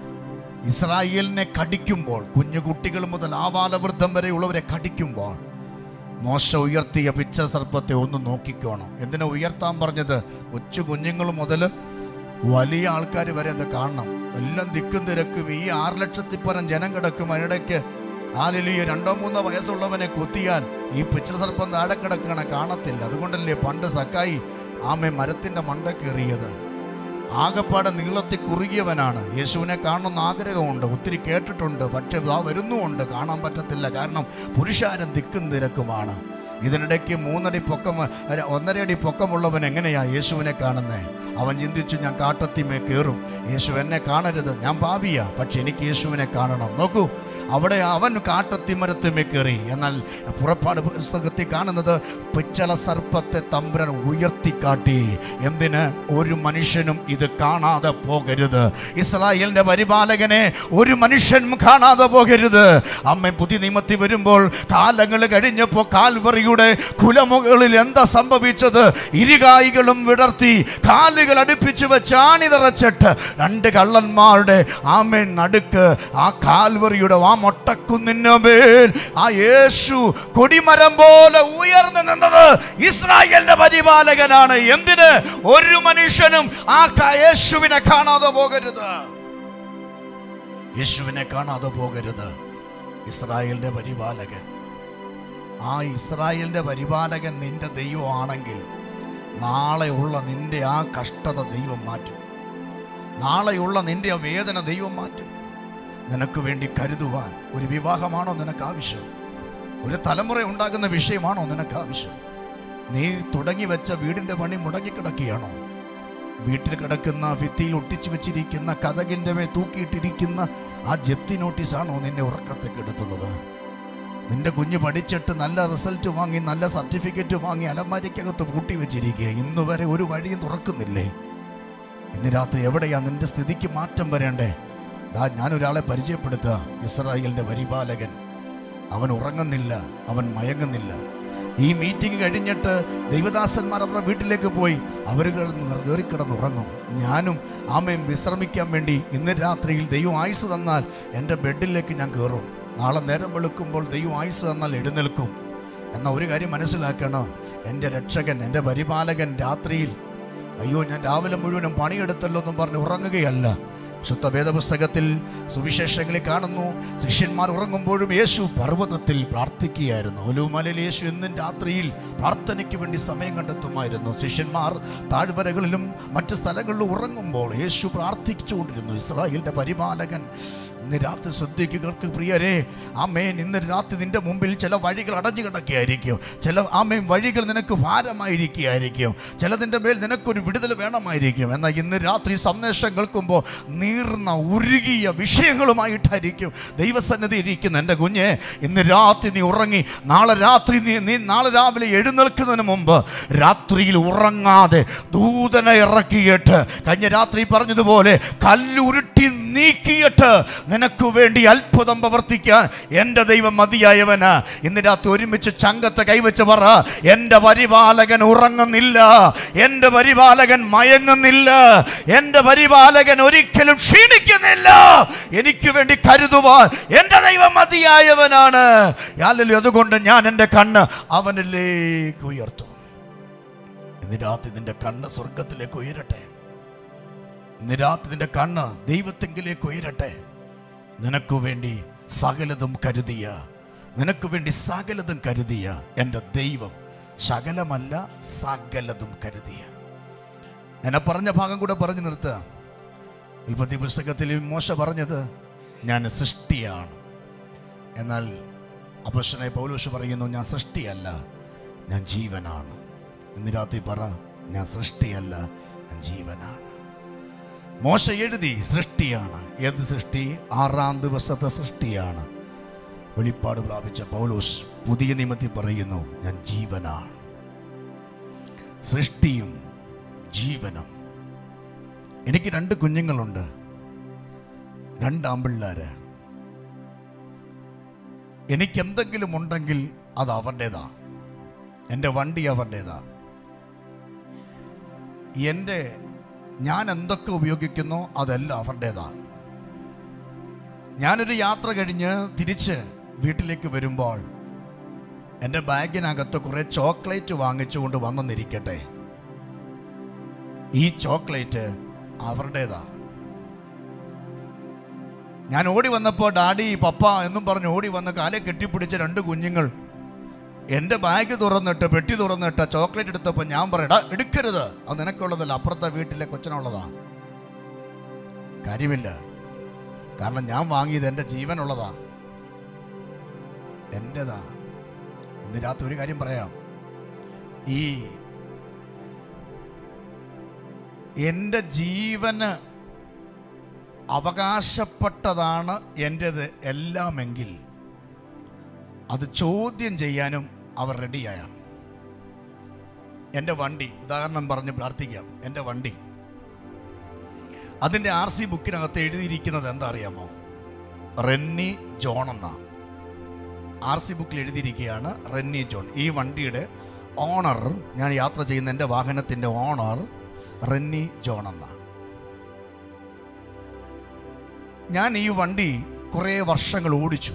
ഇസ്രായേലിനെ കടിക്കുമ്പോൾ കുഞ്ഞു കുട്ടികൾ മുതൽ ആവാലവൃദ്ധം വരെയുള്ളവരെ കടിക്കുമ്പോൾ മോശ ഉയർത്തിയ പിച്ച സർപ്പത്തെ ഒന്ന് നോക്കിക്കോണം എന്തിനാ ഉയർത്താൻ പറഞ്ഞത് കൊച്ചു കുഞ്ഞുങ്ങൾ മുതൽ വലിയ ആൾക്കാർ വരെ അത് കാണണം എല്ലാം ദിക്കും തിരക്കും ഈ ആറ് ലക്ഷത്തിൽ പരം ജനം കിടക്കും അതിനിടയ്ക്ക് ആലിലിയ രണ്ടോ മൂന്നോ വയസ്സുള്ളവനെ കുത്തിയാൽ ഈ പിച്ചൽ സർപ്പം താഴെ കിടക്കണ കാണത്തില്ല അതുകൊണ്ടല്ലേ പണ്ട് സക്കായി ആമെ മരത്തിൻ്റെ മണ്ടക്കേറിയത് ആകപ്പാടെ നീളത്തിൽ കുറുകിയവനാണ് യേശുവിനെ കാണണമെന്ന് ആഗ്രഹമുണ്ട് ഒത്തിരി കേട്ടിട്ടുണ്ട് പക്ഷെ ആ വരുന്നുമുണ്ട് കാണാൻ പറ്റത്തില്ല കാരണം പുരുഷാരം ദിക്കും തിരക്കുമാണ് ഇതിനിടയ്ക്ക് മൂന്നടി പൊക്കം അല്ല, ഒന്നര അടി പൊക്കമുള്ളവൻ എങ്ങനെയാ യേശുവിനെ കാണുന്നേ അവൻ ചിന്തിച്ചു ഞാൻ കാട്ടത്തിമേ കയറും യേശു എന്നെ കാണരുത് ഞാൻ പാപിയാ പക്ഷെ എനിക്ക് യേശുവിനെ കാണണം നോക്കൂ അവിടെ അവൻ കാട്ടത്തിമരത്തുമേ കയറി എന്നാൽ പുറപ്പാട് പുസ്തകത്തിൽ കാണുന്നത് പിച്ചള സർപ്പത്തെ തമ്പുരൻ ഉയർത്തിക്കാട്ടി എന്തിന് ഒരു മനുഷ്യനും ഇത് കാണാതെ പോകരുത് ഇസ്രായേലിന്റെ പരിപാലകനെ ഒരു മനുഷ്യനും കാണാതെ പോകരുത് അമ്മ പുതിയ നിയമത്തിൽ വരുമ്പോൾ കാലങ്ങൾ കഴിഞ്ഞപ്പോൾ കാൽവറിയുടെ കുലമുകളിൽ എന്താ സംഭവിച്ചത് ഇരുകായികളും വിടർത്തി കാലുകൾ അടുപ്പിച്ച് വെച്ച് ആണി നിറച്ചിട്ട് രണ്ട് കള്ളന്മാരുടെ ആമേൻ നടുക്ക് ആ കാൽവറിയുടെ ആ മൊട്ടക്കുന്നിന് മേൽ ആ യേശു കൊടിമരം പോലെ ഉയർന്നു നിന്നത് ഇസ്രായേലിന്റെ പരിപാലകനാണ് എന്തിന് ഒരു മനുഷ്യനും ആ ക- യേശുവിനെ കാണാതെ പോകരുത് യേശുവിനെ കാണാതെ പോകരുത് ഇസ്രായേലിന്റെ പരിപാലകൻ ആ ഇസ്രായേലിന്റെ പരിപാലകൻ നിന്റെ ദൈവമാണെങ്കിൽ നാളെയുള്ള നിന്റെ ആ കഷ്ടത ദൈവം മാറ്റും നാളെയുള്ള നിന്റെ ആ വേദന ദൈവം മാറ്റും നിനക്ക് വേണ്ടി കരുതുവാൻ ഒരു വിവാഹമാണോ നിനക്ക് ആവശ്യം ഒരു തലമുറ ഉണ്ടാകുന്ന വിഷയമാണോ നിനക്ക് ആവശ്യം നീ തുടങ്ങി വെച്ച വീടിന്റെ പണി മുടങ്ങിക്കിടക്കുകയാണോ വീട്ടിൽ കിടക്കുന്ന ഭിത്തിയിൽ ഒട്ടിച്ചു വെച്ചിരിക്കുന്ന കഥകിൻ്റെ മേൽ തൂക്കിയിട്ടിരിക്കുന്ന ആ ജപ്തി നോട്ടീസാണോ നിന്നെ ഉറക്കത്തെ കെടുത്തുന്നത് നിന്റെ കുഞ്ഞ് പഠിച്ചിട്ട് നല്ല റിസൾട്ട് വാങ്ങി നല്ല സർട്ടിഫിക്കറ്റ് വാങ്ങി അലമാരിക്കകത്ത് പൂട്ടി വെച്ചിരിക്കുക ഇന്ന് വരെ ഒരു വഴിയും തുറക്കുന്നില്ലേ ഇന്ന് രാത്രി എവിടെയാ നിന്റെ സ്ഥിതിക്ക് മാറ്റം വരേണ്ടേ ദാ ഞാനൊരാളെ പരിചയപ്പെടുത്തുക ഇസ്രായേലിന്റെ പരിപാലകൻ അവൻ ഉറങ്ങുന്നില്ല അവൻ മയങ്ങുന്നില്ല ഈ മീറ്റിംഗ് കഴിഞ്ഞിട്ട് ദൈവദാസന്മാർ അവരുടെ വീട്ടിലേക്ക് പോയി അവർ കയറി കിടന്നുറങ്ങും ഞാനും ആമയും വിശ്രമിക്കാൻ വേണ്ടി ഇന്ന് രാത്രിയിൽ ദൈവം ആയുസ് തന്നാൽ എൻ്റെ ബെഡിലേക്ക് ഞാൻ കയറും നാളെ നേരം വെളുക്കുമ്പോൾ ദൈവം ആയുസ് തന്നാൽ എഴുന്നേൽക്കും എന്നാൽ ഒരു കാര്യം മനസ്സിലാക്കണം എൻ്റെ രക്ഷകൻ എൻ്റെ പരിപാലകൻ രാത്രിയിൽ അയ്യോ ഞാൻ രാവിലെ മുഴുവനും പണിയെടുത്തല്ലോ എന്നും പറഞ്ഞ് ഉറങ്ങുകയല്ല ശുദ്ധ വേദപുസ്തകത്തിൽ സുവിശേഷങ്ങളിൽ കാണുന്നു ശിഷ്യന്മാർ ഉറങ്ങുമ്പോഴും യേശു പർവ്വതത്തിൽ പ്രാർത്ഥിക്കുകയായിരുന്നു ഒലുമലയിൽ യേശു എന്നും രാത്രിയിൽ പ്രാർത്ഥനയ്ക്ക് വേണ്ടി സമയം കണ്ടെത്തുമായിരുന്നു ശിഷ്യന്മാർ താഴ്വരകളിലും മറ്റു സ്ഥലങ്ങളിലും ഉറങ്ങുമ്പോൾ യേശു പ്രാർത്ഥിച്ചുകൊണ്ടിരുന്നു ഇസ്രായേലിന്റെ പരിപാലകൻ ഇന്ന് രാത്രി ശ്രദ്ധിക്കുകൾക്ക് പ്രിയരെ ആമേൻ ഇന്ന് രാത്രി നിന്റെ മുമ്പിൽ ചില വഴികൾ അടഞ്ഞു കിടക്കുകയായിരിക്കും ചില ആമേൻ വഴികൾ നിനക്ക് ഭാരമായിരിക്കുകയായിരിക്കും ചിലതിൻ്റെ മേൽ നിനക്കൊരു വിടുതൽ വേണമായിരിക്കും എന്നാൽ ഇന്ന് രാത്രി സന്ദേശം കേൾക്കുമ്പോൾ നീർന്ന ഉരുകിയ വിഷയങ്ങളുമായിട്ടായിരിക്കും ദൈവസന്നിധി ഇരിക്കുന്ന എൻ്റെ കുഞ്ഞെ ഇന്ന് രാത്രി നീ ഉറങ്ങി നാളെ രാത്രി നീ നീ നാളെ രാവിലെ എഴുന്നേൽക്കുന്നതിന് മുമ്പ് രാത്രിയിൽ ഉറങ്ങാതെ ദൂതനെ ഇറക്കിയിട്ട് കഴിഞ്ഞ രാത്രി പറഞ്ഞതുപോലെ കല്ലുരുട്ടി നീക്കിയിട്ട് നിനക്ക് വേണ്ടി അത്ഭുതം പ്രവർത്തിക്കാൻ എൻ്റെ ദൈവം മതിയായവന് ഇന്ന് രാത്രി ഒരുമിച്ച് ചങ്കത്തെ കൈവച്ച് പറ എൻ്റെ പരിപാലകൻ ഉറങ്ങുന്നില്ല എൻ്റെ പരിപാലകൻ മയങ്ങുന്നില്ല എൻ്റെ പരിപാലകൻ ഒരിക്കലും ക്ഷീണിക്കുന്നില്ല എനിക്ക് വേണ്ടി കരുതുവാൻ എൻ്റെ ദൈവം മതിയായവനാണ് യാലല്ലോ അതുകൊണ്ട് ഞാൻ എൻ്റെ കണ്ണ് അവനിലേക്ക് ഉയർത്തും ഇന്ന് രാത്രി നിന്റെ കണ്ണ് സ്വർഗത്തിലേക്ക് ഉയരട്ടെ ഇന്ന് രാത്രി നിന്റെ കണ്ണ് ദൈവത്തെങ്കിലേക്ക് ഉയരട്ടെ നിനക്ക് വേണ്ടി സകലതും കരുതിയ നിനക്ക് വേണ്ടി സകലതും കരുതിയ എൻ്റെ ദൈവം ശകലമല്ല സകലതും കരുതിയ എന്നെ പറഞ്ഞ ഭാഗം കൂടെ പറഞ്ഞു നിർത്തുക ഉൽപ്പത്തി പുസ്തകത്തിൽ മോശ പറഞ്ഞത് ഞാൻ സൃഷ്ടിയാണ് എന്നാൽ അപക്ഷനെ പൗലോഷ് പറയുന്നു ഞാൻ സൃഷ്ടിയല്ല ഞാൻ ജീവനാണ് ഇന്ന് രാത്രി പറ ഞാൻ സൃഷ്ടിയല്ല ഞാൻ ജീവനാണ് മോശ എഴുതി സൃഷ്ടിയാണ് ഏത് സൃഷ്ടി ആറാം ദിവസത്തെ സൃഷ്ടിയാണ് വെളിപ്പാട് പ്രാപിച്ച പൗലോസ് പുതിയ നിയമത്തിൽ പറയുന്നു ഞാൻ ജീവനാണ് സൃഷ്ടിയും ജീവനും എനിക്ക് രണ്ട് കുഞ്ഞുങ്ങളുണ്ട് രണ്ട് ആമ്പിള്ളേര് എനിക്ക് എന്തെങ്കിലും ഉണ്ടെങ്കിൽ അത് അവരുടേതാ എൻ്റെ വണ്ടി അവരുടേതാ എൻ്റെ ഞാൻ എന്തൊക്കെ ഉപയോഗിക്കുന്നോ അതെല്ലാം അവരുടേതാ ഞാനൊരു യാത്ര കഴിഞ്ഞ് തിരിച്ച് വീട്ടിലേക്ക് വരുമ്പോൾ എൻ്റെ ബാഗിനകത്ത് കുറേ ചോക്ലേറ്റ് വാങ്ങിച്ചുകൊണ്ട് വന്നെന്നിരിക്കട്ടെ ഈ ചോക്ലേറ്റ് അവരുടേതാ ഞാൻ ഓടി വന്നപ്പോൾ ഡാഡി പപ്പ എന്നും പറഞ്ഞ് ഓടി വന്ന് കാലെ കെട്ടിപ്പിടിച്ച രണ്ട് കുഞ്ഞുങ്ങൾ എൻ്റെ ബാഗ് തുറന്നിട്ട് പെട്ടി തുറന്നിട്ട് ചോക്ലേറ്റ് എടുത്തപ്പോൾ ഞാൻ പറയടാ എടുക്കരുത് അത് നിനക്കുള്ളതല്ല അപ്പുറത്തെ വീട്ടിലെ കൊച്ചനുള്ളതാ കാര്യമില്ല കാരണം ഞാൻ വാങ്ങിയത് എൻ്റെ ജീവനുള്ളതാ എൻ്റെതാ ഇന്ന് രാത്രി ഒരു കാര്യം പറയാം ഈ എൻ്റെ ജീവന് അവകാശപ്പെട്ടതാണ് എൻ്റെത് എല്ലാമെങ്കിൽ അത് ചോദ്യം ചെയ്യാനും അവർ റെഡിയായ എൻ്റെ വണ്ടി ഉദാഹരണം പറഞ്ഞ് പ്രാർത്ഥിക്കാം എൻ്റെ വണ്ടി അതിൻ്റെ ആർ സി ബുക്കിനകത്ത് എഴുതിയിരിക്കുന്നത് എന്താ അറിയാമോ റെന്നി ജോൺ എന്നാ ആർ സി ബുക്കിൽ എഴുതിയിരിക്കുകയാണ് റെന്നി ജോൺ ഈ വണ്ടിയുടെ ഓണർ ഞാൻ യാത്ര ചെയ്യുന്ന എൻ്റെ വാഹനത്തിൻ്റെ ഓണർ റെന്നി ജോൺ എന്നാ ഞാൻ ഈ വണ്ടി കുറേ വർഷങ്ങൾ ഓടിച്ചു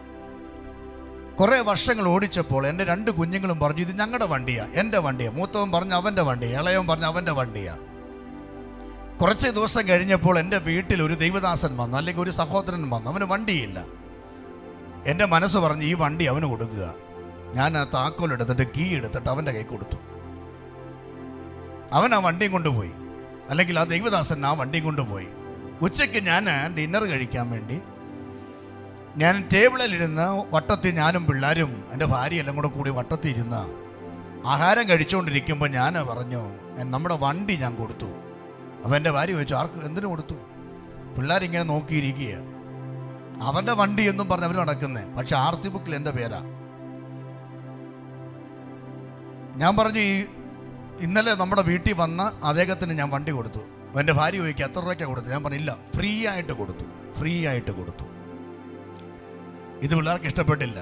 കുറേ വർഷങ്ങൾ ഓടിച്ചപ്പോൾ എൻ്റെ രണ്ട് കുഞ്ഞുങ്ങളും പറഞ്ഞു ഇത് ഞങ്ങളുടെ വണ്ടിയാ എൻ്റെ വണ്ടിയാ മൂത്തവൻ പറഞ്ഞു അവൻ്റെ വണ്ടിയാ ഇളയവൻ പറഞ്ഞു അവൻ്റെ വണ്ടിയാ കുറച്ച് ദിവസം കഴിഞ്ഞപ്പോൾ എൻ്റെ വീട്ടിൽ ഒരു ദൈവദാസൻ വന്നു അല്ലെങ്കിൽ ഒരു സഹോദരൻ വന്നു അവന് വണ്ടിയില്ല എൻ്റെ മനസ്സ് പറഞ്ഞ് ഈ വണ്ടി അവന് കൊടുക്കുക ഞാൻ ആ താക്കോൽ എടുത്തിട്ട് കീ എടുത്തിട്ട് അവൻ്റെ കൈ കൊടുത്തു അവൻ ആ വണ്ടിയും കൊണ്ടുപോയി അല്ലെങ്കിൽ ആ ദൈവദാസൻ ആ വണ്ടിയും കൊണ്ടുപോയി ഉച്ചയ്ക്ക് ഞാൻ ഡിന്നർ കഴിക്കാൻ വേണ്ടി ഞാൻ ടേബിളിലിരുന്ന് വട്ടത്തിൽ ഞാനും പിള്ളേരും എൻ്റെ ഭാര്യയെല്ലാം കൂടെ കൂടി വട്ടത്തിൽ ഇരുന്ന് ആഹാരം കഴിച്ചുകൊണ്ടിരിക്കുമ്പോൾ ഞാൻ പറഞ്ഞു "എ- നമ്മുടെ വണ്ടി ഞാൻ കൊടുത്തു അപ്പോൾ എൻ്റെ ഭാര്യ ചോദിച്ചു ആർക്ക് എന്തിനു കൊടുത്തു പിള്ളേരിങ്ങനെ നോക്കിയിരിക്കുക അവൻ്റെ വണ്ടി എന്നും പറഞ്ഞ് അവർ നടക്കുന്നത് പക്ഷെ ആർ സി ബുക്കിൽ എൻ്റെ പേരാ ഞാൻ പറഞ്ഞു ഈ ഇന്നലെ നമ്മുടെ വീട്ടിൽ വന്ന അദ്ദേഹത്തിന് ഞാൻ വണ്ടി കൊടുത്തു അപ്പോൾ എൻ്റെ ഭാര്യ ചോദിക്കുക എത്ര രൂപയ്ക്കാണ് കൊടുത്തു ഞാൻ പറഞ്ഞില്ല ഫ്രീ ആയിട്ട് കൊടുത്തു ഫ്രീ ആയിട്ട് കൊടുത്തു ഇത് പിള്ളേർക്ക് ഇഷ്ടപ്പെട്ടില്ല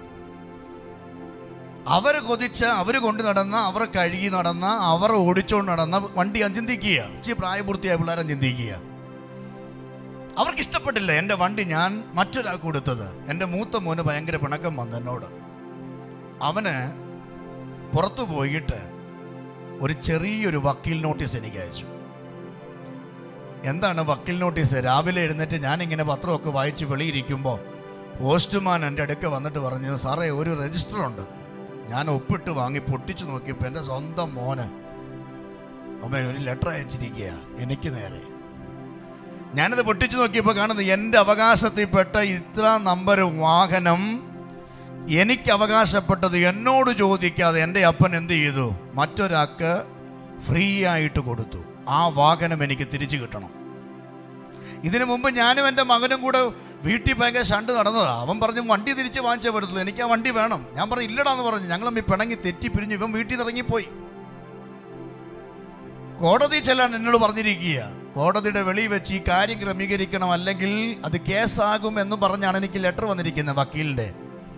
അവർ കൊതിച്ച് അവർ കൊണ്ടു നടന്ന അവർ കഴുകി നടന്ന അവർ ഓടിച്ചുകൊണ്ട് നടന്ന വണ്ടി ഞാൻ ചിന്തിക്കുക ഇച്ചിരി പ്രായപൂർത്തിയായ പിള്ളേരെ ചിന്തിക്കുക അവർക്ക് ഇഷ്ടപ്പെട്ടില്ല എൻ്റെ വണ്ടി ഞാൻ മറ്റൊരാൾക്ക് കൊടുത്തത് എൻ്റെ മൂത്ത മോന് ഭയങ്കര പിണക്കം വന്നു എന്നോട് അവന് പുറത്തു പോയിട്ട് ഒരു ചെറിയൊരു വക്കീൽ നോട്ടീസ് എനിക്ക് അയച്ചു എന്താണ് വക്കീൽ നോട്ടീസ് രാവിലെ എഴുന്നേറ്റ് ഞാനിങ്ങനെ പത്രമൊക്കെ വായിച്ച് വെളിയിരിക്കുമ്പോൾ പോസ്റ്റ്മാൻ എൻ്റെ അടുക്ക വന്നിട്ട് പറഞ്ഞു സാറേ ഒരു രജിസ്റ്റർ ഉണ്ട് ഞാൻ ഒപ്പിട്ട് വാങ്ങി പൊട്ടിച്ചു നോക്കിയപ്പോൾ എൻ്റെ സ്വന്തം മോന് അമ്മ ഒരു ലെറ്റർ അയച്ചിരിക്കുക എനിക്ക് നേരെ ഞാനത് പൊട്ടിച്ചു നോക്കിയപ്പോൾ കാണുന്നത് എൻ്റെ അവകാശത്തിൽപ്പെട്ട ഇത്ര നമ്പർ വാഹനം എനിക്ക് അവകാശപ്പെട്ടത് എന്നോട് ചോദിക്കാതെ എൻ്റെ അപ്പൻ എന്ത് ചെയ്തു മറ്റൊരാൾക്ക് ഫ്രീ ആയിട്ട് കൊടുത്തു ആ വാഹനം എനിക്ക് തിരിച്ചു കിട്ടണം ഇതിനു മുമ്പ് ഞാനും എൻ്റെ മകനും കൂടെ വീട്ടിൽ ഭയങ്കര ഷണ്ട് നടന്നതാ അവൻ പറഞ്ഞു വണ്ടി തിരിച്ച് വാങ്ങിച്ചേ പറ്റത്തുള്ളൂ എനിക്ക് ആ വണ്ടി വേണം ഞാൻ പറഞ്ഞു ഇല്ലടാന്ന് പറഞ്ഞു ഞങ്ങളും ഈ പിണങ്ങി തെറ്റി പിരിഞ്ഞു ഇവൻ വീട്ടിൽ നിന്ന് ഇറങ്ങിപ്പോയി കോടതി ചെല്ലാൻ എന്നോട് പറഞ്ഞിരിക്കുക കോടതിയുടെ വെളിയിൽ വെച്ച് ഈ കാര്യം ക്രമീകരിക്കണം അല്ലെങ്കിൽ അത് കേസാകും എന്ന് പറഞ്ഞാണ് എനിക്ക് ലെറ്റർ വന്നിരിക്കുന്നത് വക്കീലിൻ്റെ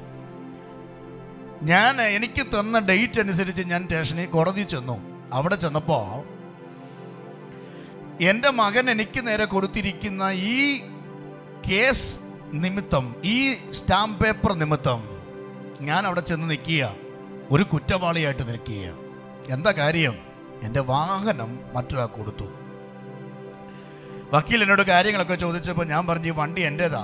ഞാൻ എനിക്ക് തന്ന ഡേറ്റ് അനുസരിച്ച് ഞാൻ സ്റ്റേഷനിൽ കോടതിയിൽ ചെന്നു അവിടെ ചെന്നപ്പോൾ എൻ്റെ മകൻ എനിക്ക് നേരെ കൊടുത്തിരിക്കുന്ന ഈ കേസ് നിമിത്തം ഈ സ്റ്റാമ്പ് പേപ്പർ നിമിത്തം ഞാൻ അവിടെ ചെന്ന് നിൽക്കുക ഒരു കുറ്റവാളിയായിട്ട് നിൽക്കുക എന്താ കാര്യം എൻ്റെ വാഹനം മറ്റൊരാൾ കൊടുത്തു വക്കീൽ എന്നോട് കാര്യങ്ങളൊക്കെ ചോദിച്ചപ്പോൾ ഞാൻ പറഞ്ഞു ഈ വണ്ടി എൻ്റേതാ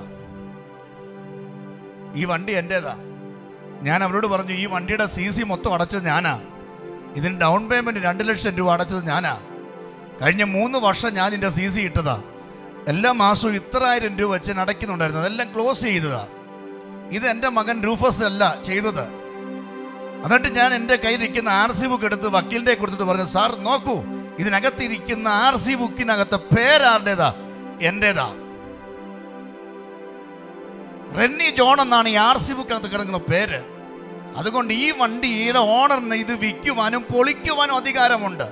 ഈ വണ്ടി എൻ്റേതാ ഞാൻ അവരോട് പറഞ്ഞു ഈ വണ്ടിയുടെ സി സി മൊത്തം അടച്ചത് ഞാനാ ഇതിന് ഡൗൺ പേയ്മെന്റ് രണ്ട് ലക്ഷം രൂപ അടച്ചത് ഞാനാ കഴിഞ്ഞ മൂന്ന് വർഷം ഞാൻ ഇതിൻ്റെ സി സി ഇട്ടതാ എല്ലാ മാസവും ഇത്രായിരം രൂപ വെച്ച് ഞാൻ അടയ്ക്കുന്നുണ്ടായിരുന്നു അതെല്ലാം ക്ലോസ് ചെയ്തതാ ഇത് എൻ്റെ മകൻ റൂഫസ് അല്ല ചെയ്തത് എന്നിട്ട് ഞാൻ എൻ്റെ കയ്യിലിരിക്കുന്ന ആർ സി ബുക്ക് എടുത്ത് വക്കീലിൻ്റെ കൊടുത്തിട്ട് പറഞ്ഞു സാർ നോക്കൂ ഇതിനകത്തിരിക്കുന്ന ആർ സി ബുക്കിനകത്ത് പേരാരുടേതാ എൻ്റേതാ റെന്നി ജോൺ എന്നാണ് ഈ ആർ സി ബുക്കിനകത്ത് കിടക്കുന്ന പേര് അതുകൊണ്ട് ഈ വണ്ടിയുടെ ഓണറിന് ഇത് വിൽക്കുവാനും പൊളിക്കുവാനും അധികാരമുണ്ട്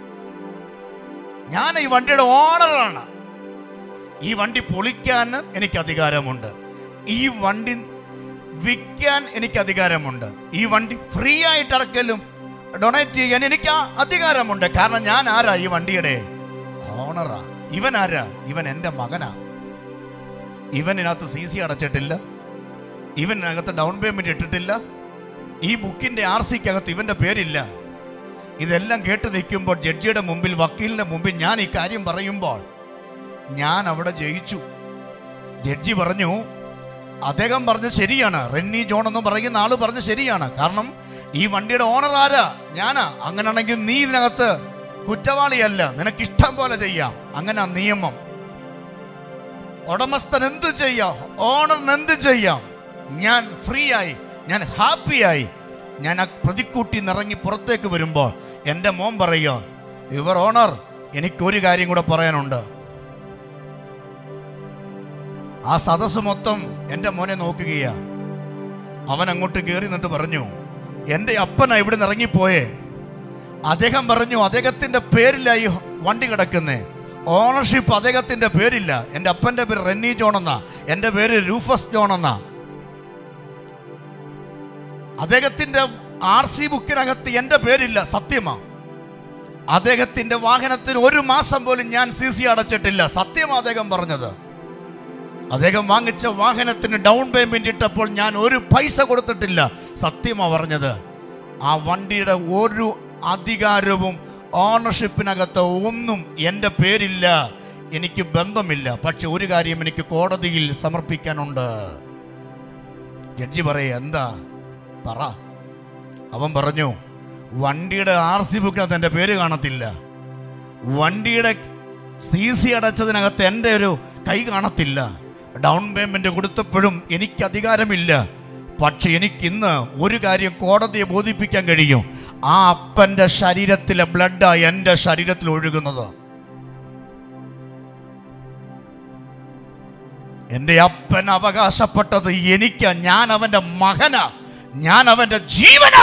ഞാൻ ഈ വണ്ടിയുടെ ഓണറാണ് ഈ വണ്ടി പൊളിക്കാൻ എനിക്ക് അധികാരമുണ്ട് ഈ വണ്ടി വിൽക്കാൻ എനിക്ക് അധികാരമുണ്ട് ഈ വണ്ടി ഫ്രീ ആയിട്ട് ഇറക്കലും ഡൊണേറ്റ് ചെയ്യാൻ എനിക്ക് ആ അധികാരമുണ്ട് കാരണം ഞാൻ ആരാ ഈ വണ്ടിയുടെ ഓണറാ ഇവൻ ആരാ ഇവൻ എൻ്റെ മകനാ ഇവനകത്ത് സി സി അടച്ചിട്ടില്ല ഇവനകത്ത് ഡൗൺ പേയ്മെന്റ് ഇട്ടിട്ടില്ല ഈ ബുക്കിന്റെ ആർ സിക്കകത്ത് ഇവന്റെ പേരില്ല ഇതെല്ലാം കേട്ട് നിൽക്കുമ്പോൾ ജഡ്ജിയുടെ മുമ്പിൽ വക്കീലിന്റെ മുമ്പിൽ ഞാൻ ഈ കാര്യം പറയുമ്പോൾ ഞാൻ അവിടെ ജയിച്ചു ജഡ്ജി പറഞ്ഞു അദ്ദേഹം പറഞ്ഞത് ശരിയാണ് റെന്നി ജോൺ എന്ന് പറയുന്ന ആള് പറഞ്ഞത് ശരിയാണ് കാരണം ഈ വണ്ടിയുടെ ഓണർ ആരാ ഞാനാ അങ്ങനെയാണെങ്കിൽ നീ ഇതിനകത്ത് കുറ്റവാളിയല്ല നിനക്ക് ഇഷ്ടം പോലെ ചെയ്യാം അങ്ങനെ നിയമം ഉടമസ്ഥൻ എന്ത് ചെയ്യാം ഓണറിന് എന്ത് ചെയ്യാം ഞാൻ ഫ്രീ ആയി ഞാൻ ഹാപ്പിയായി ഞാൻ ആ പ്രതിക്കൂട്ടി നിറങ്ങി പുറത്തേക്ക് വരുമ്പോൾ എൻ്റെ മോൻ പറയുക ഇവർ ഓണർ എനിക്കൊരു കാര്യം കൂടെ പറയാനുണ്ട് ആ സദസ്സ് മൊത്തം എൻ്റെ മോനെ നോക്കുകയാ അവൻ അങ്ങോട്ട് കയറി നിന്നിട്ട് പറഞ്ഞു എൻ്റെ അപ്പനാ ഇവിടെ നിന്ന് ഇറങ്ങിപ്പോയേ അദ്ദേഹം പറഞ്ഞു അദ്ദേഹത്തിന്റെ പേരില്ല ഈ വണ്ടി കിടക്കുന്നേ ഓണർഷിപ്പ് അദ്ദേഹത്തിന്റെ പേരില്ല എൻ്റെ അപ്പൻ്റെ പേര് റെന്നി ജോൺ എന്നാ എൻ്റെ പേര് രൂഫസ് ജോൺ എന്നാ അദ്ദേഹത്തിന്റെ ആർ സി ബുക്കിനകത്ത് എൻ്റെ പേരില്ല സത്യമാ അദ്ദേഹത്തിന്റെ വാഹനത്തിന് ഒരു മാസം പോലും ഞാൻ സി സി അടച്ചിട്ടില്ല സത്യമാ അദ്ദേഹം പറഞ്ഞത് അദ്ദേഹം വാങ്ങിച്ച വാഹനത്തിന് ഡൗൺ പേയ്മെന്റ് ഇട്ടപ്പോൾ ഞാൻ ഒരു പൈസ കൊടുത്തിട്ടില്ല സത്യമാ പറഞ്ഞത് ആ വണ്ടിയുടെ ഒരു അധികാരവും ഓണർഷിപ്പിനകത്ത് ഒന്നും എൻ്റെ പേരില്ല എനിക്ക് ബന്ധമില്ല പക്ഷെ ഒരു കാര്യം എനിക്ക് കോടതിയിൽ സമർപ്പിക്കാനുണ്ട് ജഡ്ജി പറയ എന്താ പറ അവൻ പറഞ്ഞു വണ്ടിയുടെ ആർ സി ബുക്കിനകത്ത് എൻ്റെ പേര് കാണത്തില്ല വണ്ടിയുടെ സി സി അടച്ചതിനകത്ത് എൻ്റെ ഒരു കൈ കാണത്തില്ല ഡൗൺ പേയ്മെന്റ് കൊടുത്തപ്പോഴും എനിക്ക് അധികാരമില്ല പക്ഷെ എനിക്കിന്ന് ഒരു കാര്യം കോടതിയെ ബോധിപ്പിക്കാൻ കഴിയും ആ അപ്പൻ്റെ ശരീരത്തിലെ ബ്ലഡാ എൻ്റെ ശരീരത്തിൽ ഒഴുകുന്നത് എൻ്റെ അപ്പൻ അവകാശപ്പെട്ടത് എനിക്ക് ഞാൻ അവൻ്റെ മകനാ ഞാൻ അവൻ്റെ ജീവനാ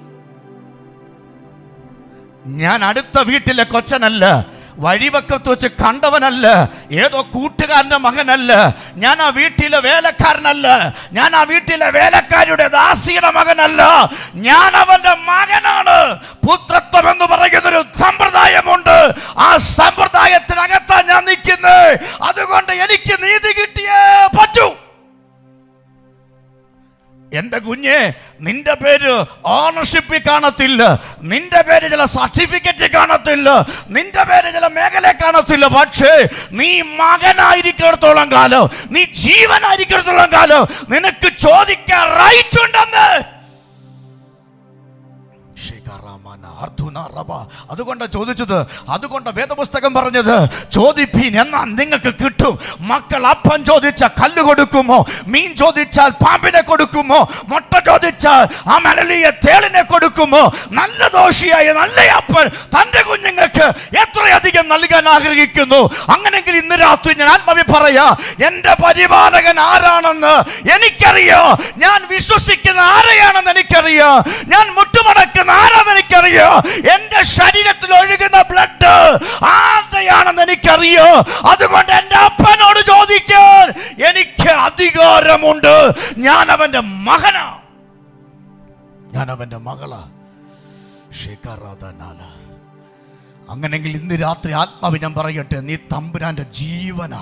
ഞാൻ അടുത്ത വീട്ടിലെ കൊച്ചനല്ല വഴിവക്കത്ത് വെച്ച് കണ്ടവനല്ല ഏതോ കൂട്ടുകാരന്റെ മകനല്ല ഞാൻ ആ വീട്ടിലെ വേലക്കാരനല്ല ഞാൻ ആ വീട്ടിലെ വേലക്കാരിയുടെ ദാസിയുടെ മകനല്ല ഞാൻ അവന്റെ മകനാണ് പുത്രത്വം എന്ന് പറയുന്നൊരു സമ്പ്രദായമുണ്ട് ആ സമ്പ്രദായത്തിനകത്താ ഞാൻ നിൽക്കുന്നത് അതുകൊണ്ട് എനിക്ക് നീതി കിട്ടിയേ പറ്റൂ എന്റെ കുഞ്ഞെ നിന്റെ പേര് ഓണർഷിപ്പിൽ കാണത്തില്ല നിന്റെ പേര് ചില സർട്ടിഫിക്കറ്റ് കാണത്തില്ല നിന്റെ പേര് ചില മേഖല കാണത്തില്ല പക്ഷേ നീ മകനായിരിക്കുന്നിടത്തോളം കാലം നീ ജീവനായിരിക്കുന്നിടത്തോളം കാലം നിനക്ക് ചോദിക്കാൻ റൈറ്റ് ഉണ്ടെന്ന് ശേഖറാമാന അർദ്ധുന റബ. അതുകൊണ്ടാ ചോദിച്ചത് അതുകൊണ്ട് വേദപുസ്തകം പറഞ്ഞത് ചോദിപ്പീൻ എന്നാ നിങ്ങൾക്ക് കിട്ടും മക്കൾ അപ്പം ചോദിച്ച കല്ല് കൊടുക്കുമോ മീൻ ചോദിച്ചാൽ പാമ്പിനെ കൊടുക്കുമോ മുട്ട ചോദിച്ചാൽ ആ മലലിയ തേളിനെ കൊടുക്കുമോ നല്ല ദോഷിയായ നല്ല അപ്പൻ തന്റെ കുഞ്ഞുങ്ങൾക്ക് എത്രയധികം നൽകാൻ ആഗ്രഹിക്കുന്നു അങ്ങനെങ്കിൽ ഇന്ന് രാത്രി ഞാൻ ആത്മാവി പറയാ എന്റെ പരിപാലകൻ ആരാണെന്ന് എനിക്കറിയോ ഞാൻ വിശ്വസിക്കുന്ന ആരെയാണെന്ന് എനിക്കറിയോ ഞാൻ മുട്ടുമടക്കുന്ന ആരാണെന്ന് എനിക്കറിയോ എന്റെ ശരീരത്തിൽ ഒഴുകുന്ന ബ്ലഡ് ആരുടെയാണെന്ന് എനിക്കറിയോ അതുകൊണ്ട് എന്റെ അപ്പനോട് ചോദിക്കാൻ എനിക്ക് അധികാരമുണ്ട് ഞാൻ അവന്റെ മകനാ ഞാൻ അവന്റെ മകളാ ശേഖറാദനാല അങ്ങനെങ്കിൽ ഇന്ന് രാത്രി ആത്മാവ് ഞാൻ പറയട്ടെ നീ തമ്പുരാന്റെ ജീവനാ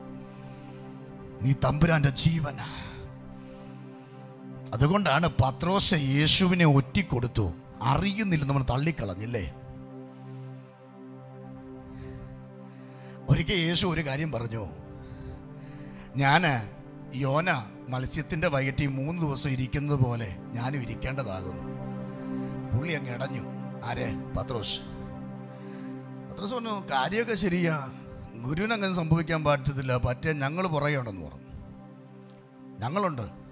നീ തമ്പുരാന്റെ ജീവനാ അതുകൊണ്ടാണ് പത്രോസ് യേശുവിനെ ഒറ്റിക്കൊടുത്തു അറിയുന്നില്ല നമ്മൾ തള്ളിക്കളഞ്ഞില്ലേ ഒരിക്കൽ യേശു ഒരു കാര്യം പറഞ്ഞു ഞാൻ യോന മത്സ്യത്തിൻ്റെ വയറ്റിൽ മൂന്ന് ദിവസം ഇരിക്കുന്നത് പോലെ ഞാനും ഇരിക്കേണ്ടതാകുന്നു പുള്ളി അങ്ങ് ഇടഞ്ഞു ആരെ പത്രോസ് പത്രോസ് പറഞ്ഞു കാര്യമൊക്കെ ശരിയാ ഗുരുവിന് അങ്ങനെ സംഭവിക്കാൻ പറ്റത്തില്ല പറ്റിയ ഞങ്ങൾ പുറകെ ഉണ്ടെന്ന് പറഞ്ഞു ഞങ്ങളുണ്ട്